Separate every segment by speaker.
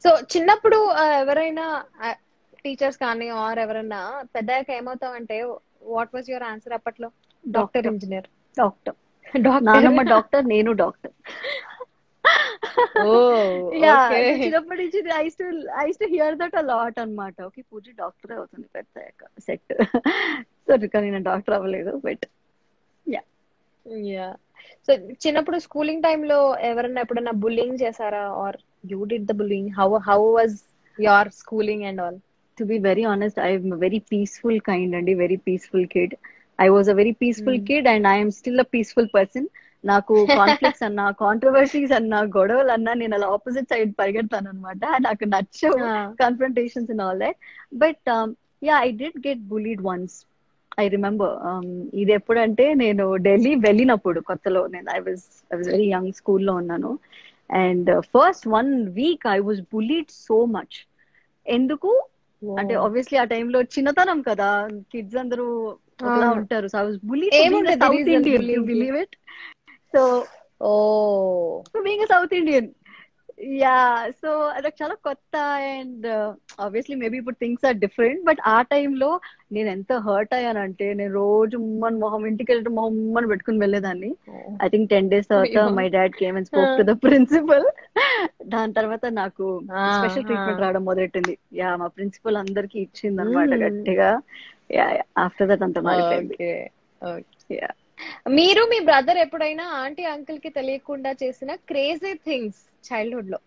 Speaker 1: So చిన్నప్పుడు ఆ, ఎవరైనా టీచర్స్ కానీ ఆర్ ఎవరైనా పెద్దయ్యాక ఏమవుతావంటే వాట్ వాజ్ యువర్ ఆన్సర్ అప్పట్లో doctor
Speaker 2: doctor
Speaker 1: engineer
Speaker 2: doctor
Speaker 1: doctor
Speaker 2: నానమ్మ డాక్టర్ నేను డాక్టర్
Speaker 1: ఓ
Speaker 2: యా
Speaker 1: ఓకే
Speaker 2: చిన్నప్పటి నుంచి I to I to hear that a lot అన్నమాట ఓకే పూజ డాక్టర్ అవుతుంది పెద్ద సెట్ సో కానీ నేను డాక్టర్ అవ్వలేదు బట్ యా
Speaker 1: యా సో చిన్నప్పుడు స్కూలింగ్ టైంలో ఎవరైనా ఎప్పుడైనా బుల్లింగ్ చేశారా are you did the bullying how how was your schooling and all
Speaker 2: to be very honest I'm very peaceful kind అండి very peaceful kid I was a very peaceful kid and I'm still a peaceful person నాకు conflicts అన్నా controversies అన్నా గొడవలు అన్నా నేను అలా opposite side పరిగెడతాను అనమాట నాకు నచ్చవు confrontations and all that. But um, yeah, I did get bullied once. I remember ఇది ఎప్పుడంటే నేను ఢిల్లీ వెళ్ళినప్పుడు కొత్తలో నేను I was I was very young స్కూల్లో ఉన్నాను and first one week I was bullied so much ఎందుకు అంటే ఆబ్వియస్లీ ఆ టైంలో చిన్నతనం కదా కిడ్స్ అందరూ ఒకలా
Speaker 1: అవును.
Speaker 2: ఉంటారు సో ఐ వాజ్ బులీ
Speaker 1: ఏముంటది
Speaker 2: సౌత్
Speaker 1: reason
Speaker 2: ఇండియన్
Speaker 1: bullying కి?
Speaker 2: Believe it so
Speaker 1: oh
Speaker 2: being South Indian yeah so అదొక చాలా కొత్త అండ్ ఆబ్వియస్లీ మేబీ ఇప్పుడు థింగ్స్ ఆర్ డిఫరెంట్ బట్ ఆ టైంలో నేను ఎంత హర్ట్ అయ్యానంటే నేను రోజు ఉమ్మన్ మొహం ఇంటికి వెళ్ళి మొహం ఉమ్మని పెట్టుకుని వెళ్ళేదాన్ని ఐ థింక్ టెన్ డేస్ తర్వాత
Speaker 1: అయ్యో.
Speaker 2: My dad came and spoke to the principal దాని తర్వాత నాకు
Speaker 1: Ah,
Speaker 2: స్పెషల్ ట్రీట్మెంట్
Speaker 1: ah.
Speaker 2: రావడం మొదలెట్టింది యా మా ప్రిన్సిపల్ అందరికి ఇచ్చింది అనమాట
Speaker 1: Mm.
Speaker 2: గట్టిగా యా ఆఫ్టర్ దట్ అంత మారిపోయింది
Speaker 1: ఓకే
Speaker 2: Yeah.
Speaker 1: మీరు మీ బ్రదర్ ఎప్పుడైనా ఆంటీ అంకుల్ కి తెలియకుండా చేసిన క్రేజీ థింగ్స్ చైల్డ్హుడ్ లో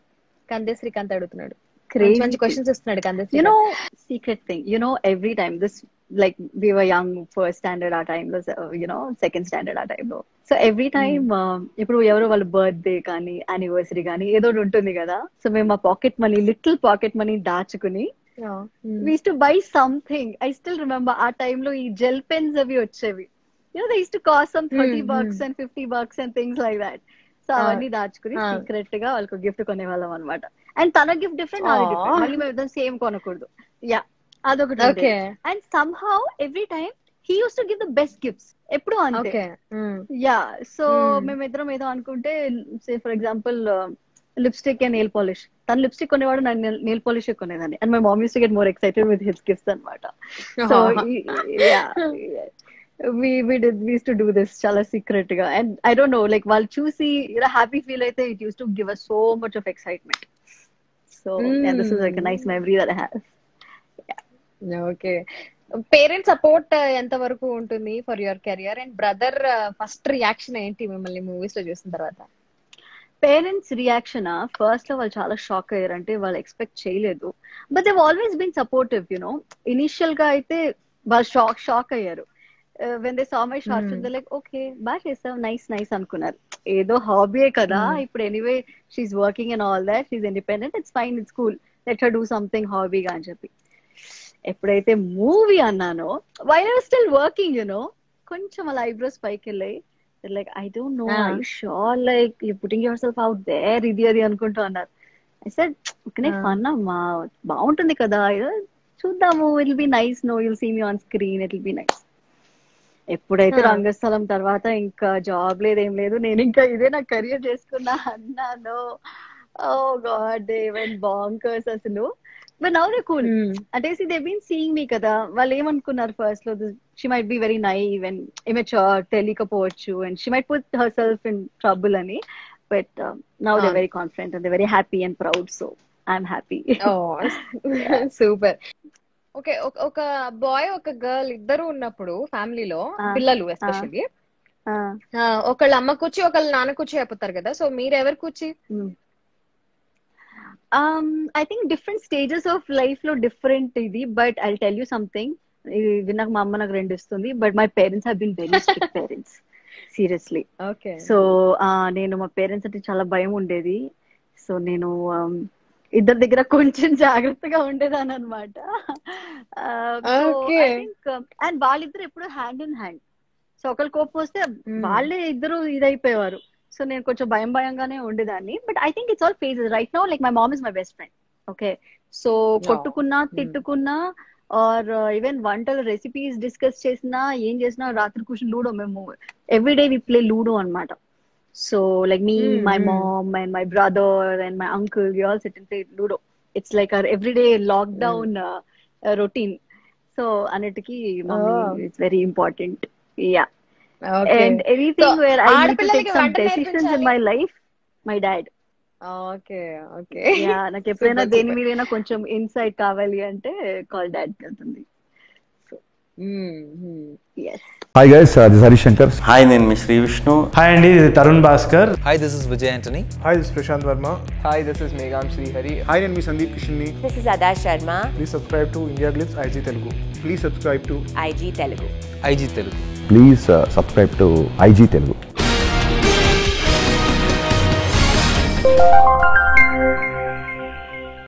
Speaker 1: కందే శ్రీకాంత్ అడుగుతున్నాడు మంచి
Speaker 2: Crazy
Speaker 1: మంచి క్వశ్చన్స్ ఇస్తున్నాడు కందే
Speaker 2: you
Speaker 1: Srikanth
Speaker 2: know secret thing you know every time this like we were young first standard our time was uh, you know second standard our time లో సో ఎవ్రీ టైమ్ ఇప్పుడు ఎవరో వాళ్ళ బర్త్డే కానీ anniversary కానీ ఏదో ఒకటి ఉంటుంది కదా సో మేము ఆ pocket money little pocket money దాచుకుని we to buy something I still remember ఆ time లో ఈ జెల్ పెన్స్ అవి వచ్చేవి you know they to cost some thirty
Speaker 1: Hmm,
Speaker 2: bucks
Speaker 1: hmm.
Speaker 2: And fifty bucks and things like that so
Speaker 1: Ah.
Speaker 2: అవన్నీ దాచుకుని
Speaker 1: Ah.
Speaker 2: Secret గా వాళ్ళకి gift కొనేవాళ్ళం అనమాట అండ్ తన గిఫ్ట్ డిఫరెంట్ నాది
Speaker 1: Aw.
Speaker 2: డిఫరెంట్ మళ్ళీ మేము ఇద్దరం సేమ్ కొనకూడదు యా అదొకటి
Speaker 1: okay
Speaker 2: and somehow every time he use to give the best gifts ఎప్పుడు అంతే
Speaker 1: ఓకే
Speaker 2: యా సో
Speaker 1: Hmm.
Speaker 2: మేమిద్దరం ఏదో అనుకుంటే say for example lipstick and nail polish తను లిప్స్టిక్ కొనేవాడు నేను నెయిల్ పాలిష్ కొనేదాన్ని and my mom use to get more excited with his gifts అనమాట so yeah we we did we used to do this చాలా secret గా and I don't know like వాళ్ళు చూసి ఇలా హ్యాపీ ఫీల్ అయితే it use to give us so much of excitement so this is like nice memory that I have
Speaker 1: okay parents support ఎంత వరకు ఉంటుంది for your career and brother first reaction ఏంటి మిమ్మల్ని movies లో చూసిన తర్వాత
Speaker 2: parents reaction first లో వాళ్ళు చాలా షాక్ అయ్యారు అంటే వాళ్ళు ఎక్స్పెక్ట్ చేయలేదు but they've always been supportive you know initial గా అయితే వాళ్ళు షాక్ షాక్ అయ్యారు when they saw my short
Speaker 1: Hmm.
Speaker 2: Like okay బాగా చేస్తావు నైస్ నైస్ అనుకున్నారు ఏదో హాబీయే కదా
Speaker 1: Hmm.
Speaker 2: ఇప్పుడు anyway she working and all that she independent it's fine it's cool let her do something హాబీగా అని చెప్పి ఎప్పుడైతే మూవీ అన్నానో why are still working you know కొంచెం అలా ఐబ్రోస్ పైకి వెళ్ళాయి like I don't know
Speaker 1: Ah.
Speaker 2: I sure like you putting yourself out there ఇది అది అనుకుంటూ అన్నారు I said okay
Speaker 1: Ah.
Speaker 2: Fun అమ్మా బాగుంటుంది కదా చూద్దాము it be nice no you'll see me on screen it be nice ఎప్పుడైతే
Speaker 1: Ah.
Speaker 2: Rangasthalam తర్వాత ఇంకా జాబ్ లేదు ఏం లేదు నేను ఇంకా ఇదే నా కెరియర్ చేసుకున్నా అన్నాను oh god they went bonkers అసలు బట్ నౌ దే కూల్ అంటే దే బీన్ సీయింగ్ మీ కదా వాళ్ళు ఏమనుకున్నారు ఫస్ట్ లో she might be very naive and immature తెలియకపోవచ్చు and she might put herself in trouble అని but now they
Speaker 1: Ah.
Speaker 2: Very confident and they very happy and proud so I'm happy
Speaker 1: super okay ఒక boy ఒక girl ఇద్దరు ఉన్నప్పుడు ఫ్యామిలీలో
Speaker 2: Ah.
Speaker 1: పిల్లలు especially ఒకళ్ళ అమ్మ కూర్చి ఒకళ్ళ నాన్న కూర్చి అయిపోతారు కదా సో మీరు ఎవరు కూర్చి
Speaker 2: I think different stages of life లో డిఫరెంట్ ఇది but I tell you something ఇది నాకు మా అమ్మ నాకు రెండు ఇస్తుంది but my parents have been very strict parents seriously
Speaker 1: okay
Speaker 2: so నేను మా పేరెంట్స్ అంటే చాలా భయం ఉండేది సో నేను um, ఇద్దరి దగ్గర కొంచెం జాగ్రత్తగా ఉండేదాన్ని అనమాట
Speaker 1: Okay.
Speaker 2: అండ్ వాళ్ళిద్దరు ఎప్పుడు హ్యాండ్ ఇన్ హ్యాండ్ సో ఒకరి కోపం వస్తే
Speaker 1: Hmm.
Speaker 2: వాళ్ళే ఇద్దరు ఇదైపోయేవారు సో నేను కొంచెం భయం భయంగానే ఉండేదాన్ని but I think it's all phases right now like my mom is my best friend okay so కొట్టుకున్నా
Speaker 1: Hmm.
Speaker 2: తిట్టుకున్నా ఆర్ ఈవెన్ వంటలు రెసిపీస్ డిస్కస్ చేసినా ఏం చేసినా రాత్రి కూర్చొని లూడో మేము ఎవ్రీడే వి ప్లే లూడో అన్నమాట So like me,
Speaker 1: Mm,
Speaker 2: my
Speaker 1: mm.
Speaker 2: mom, and my brother and my uncle, we all sit and play Ludo. It's like our everyday lockdown uh, uh, routine. So Anitiki, mommy,
Speaker 1: Oh.
Speaker 2: it's very important. Yeah.
Speaker 1: Okay
Speaker 2: And anything
Speaker 1: So,
Speaker 2: where I need to
Speaker 1: ఆడపిల్లలకి
Speaker 2: take some
Speaker 1: వంట
Speaker 2: decisions in
Speaker 1: నేర్పించాలి.
Speaker 2: my life, my dad.
Speaker 1: Okay okay
Speaker 2: yeah నాకు ఎప్పుడైనా
Speaker 1: Super,
Speaker 2: దేని
Speaker 1: super.
Speaker 2: మీదైనా కొంచెం insight కావాలి అంటే కాల్ డాడ్ వెళ్తుంది yes
Speaker 3: Hi guys, uh, this is Hari Shankar.
Speaker 4: Hi నేను మీ శ్రీ విష్ణు
Speaker 5: హాయ్ అండి ఇది Tarun Bhaskar
Speaker 6: Hi, this is Vijay Antony.
Speaker 7: Hi, this is Prashant Verma.
Speaker 8: Hi, this is Megham Srihari.
Speaker 7: Hi, నేను మీ సందీప్ కిషన్ని
Speaker 9: This is Ada Sharma,
Speaker 7: please subscribe to India Glitz IG Telugu please subscribe to
Speaker 9: IG Telugu.
Speaker 6: IG Telugu.
Speaker 3: Please uh, subscribe to IG Telugu.